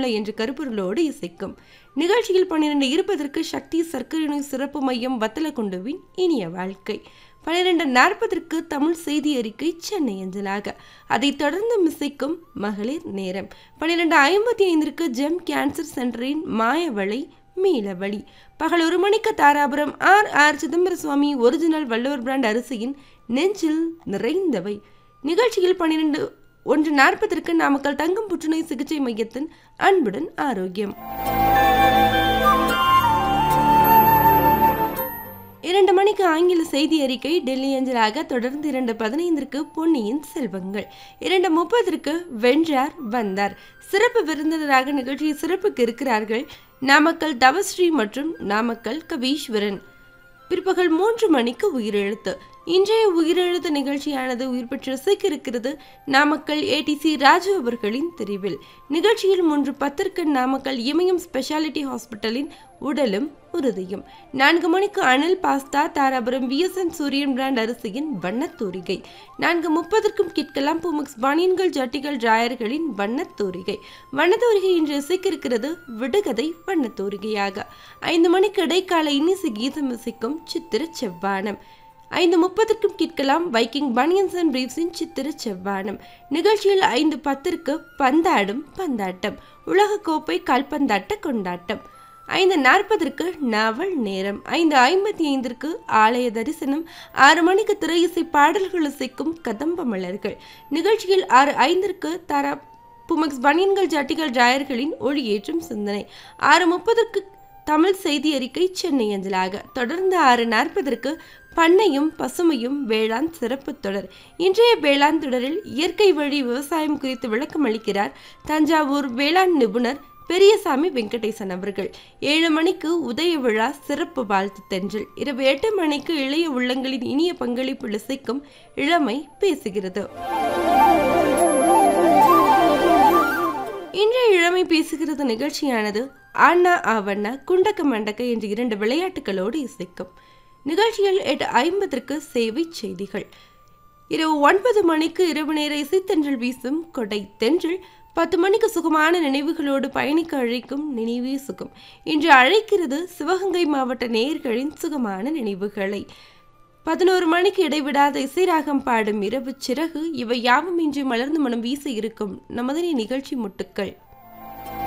இல்லை என்ற கருப்பொருளோடு இசைக்கும் நிகழ்ச்சியில் பன்னிரண்டு இருப்பதற்கு சக்தி சர்க்கரை நோய் சிறப்பு மையம் வத்தலக்குண்டுவின் இனிய வாழ்க்கை பன்னிரண்டு நாற்பதற்கு தமிழ் செய்தி அறிக்கை சென்னை அஞ்சலாக அதைத் தொடர்ந்து மிசைக்கும் மகளிர் நேரம் பன்னிரண்டு ஐம்பத்தி ஐந்திற்கு ஜெம் கேன்சர் சென்டரின் மாயவளை மீளவழி பகல் ஒரு மணிக்கு Dharapuram R R Chidambaraswami original Valluvar brand அரிசியின் நெஞ்சில் நிறைந்தவை நிகழ்ச்சியில் பன்னிரண்டு ஒன்று நாற்பதற்கு நாமக்கல் தங்கம் புற்றுநோய் சிகிச்சை மையத்தின் அன்புடன் ஆரோக்கியம் இரண்டு மணிக்கு ஆங்கில செய்தி அறிக்கை டெல்லி அஞ்சலாக தொடர்ந்து இரண்டு பதினைந்திற்கு பொன்னியின் செல்வங்கள் இரண்டு முப்பதற்கு வென்றார் வந்தார் சிறப்பு விருந்தினராக நிகழ்ச்சியை சிறப்புக்கு இருக்கிறார்கள் நாமக்கல் தவஸ்ரீ மற்றும் நாமக்கல் கவீஸ்வரன் பிற்பகல் மூன்று மணிக்கு உயிரெழுத்து இன்றைய உயிரெழுத்து நிகழ்ச்சியானது உயிர் பெற்று ரசிக்க இருக்கிறது நாமக்கல் ஏடிசி ராஜு அவர்களின் தெரிவில் நிகழ்ச்சியில் மூன்று பத்திற்கு நாமக்கல் இமயம் ஸ்பெஷாலிட்டி ஹாஸ்பிட்டலின் உடலும் உறுதியும் நான்கு மணிக்கு Anil pasta Dharapuram VSN Suriyan brand அரிசியின் வண்ணத்தூரிகை நான்கு முப்பதற்கும் கிட்கலாம் பூமிக்ஸ் பனியன்கள் ஜட்டிகள் டிராயர்களின் வண்ணத்தூரிகை வண்ணத்தூரிகை இன்று இசைக்க இருக்கிறது விடுகதை வண்ணத்தூரிகையாக ஐந்து மணிக்கு இடைக்கால இன்னிசை கீதம் இசைக்கும் சித்திர செவ்வானம் ஐந்து முப்பதற்கும் கேட்கலாம் வைக்கிங் பனியன்ஸ் அண்ட் பிரீவ்ஸின் சித்திர செவ்வானம் நிகழ்ச்சியில் ஐந்து பத்திற்கு பந்தாடும் பந்தாட்டம் உலகக்கோப்பை கால்பந்தாட்ட கொண்டாட்டம் ஐந்து நாற்பதற்கு நாவல் நேரம் ஐந்து ஐம்பத்தி ஐந்திற்கு ஆலய தரிசனம் ஆறு மணிக்கு திரை இசை பாடல்கள் இசைக்கும் கதம்ப மலர்கள் நிகழ்ச்சியில் ஆறு ஐந்திற்கு தரா புமக்ஸ் பனியன்கள் ஜட்டிகள் டிராயர்களின் ஒளியேற்றும் சிந்தனை ஆறு முப்பதற்கு தமிழ் செய்தி அறிக்கை சென்னை அஞ்சலாக தொடர்ந்து ஆறு நாற்பதற்கு பண்ணையும் பசுமையும் வேளாண் சிறப்பு தொடர் இன்றைய வேளாண் தொடரில் இயற்கை வழி விவசாயம் குறித்து விளக்கம் அளிக்கிறார் தஞ்சாவூர் வேளாண் நிபுணர் பெரியசாமி வெங்கடேசன் அவர்கள் ஏழு மணிக்கு உதய விழா சிறப்பு வாழ்த்து தென்றல் இரவு எட்டு மணிக்கு இளைய உள்ளங்களின் இனிய பங்களிப்பு இசைக்கும் இளமை பேசுகிறது இன்றைய இளமை பேசுகிறது நிகழ்ச்சியானது ஆண்ணா ஆவண்ணா குண்டக்க மண்டக்க என்ற இரண்டு விளையாட்டுகளோடு இசைக்கும் நிகழ்ச்சியில் எட்டு ஐம்பதற்கு சேவை செய்திகள் இரவு ஒன்பது மணிக்கு இரவு நேர இசைத்தென்றல் வீசும் கொடை தென்றல் பத்து மணிக்கு சுகமான நினைவுகளோடு பயணிக்க அழைக்கும் நினைவே சுகம் இன்று அழைக்கிறது சிவகங்கை மாவட்ட நேயர்களின் சுகமான நினைவுகளை பதினோரு மணிக்கு இடைவிடாத இசைராகம் பாடும் இரவு சிறகு இவை யாவும் இன்று மலர்ந்து மனம் வீச இருக்கும் நமதனி நிகழ்ச்சி முட்டுக்கள்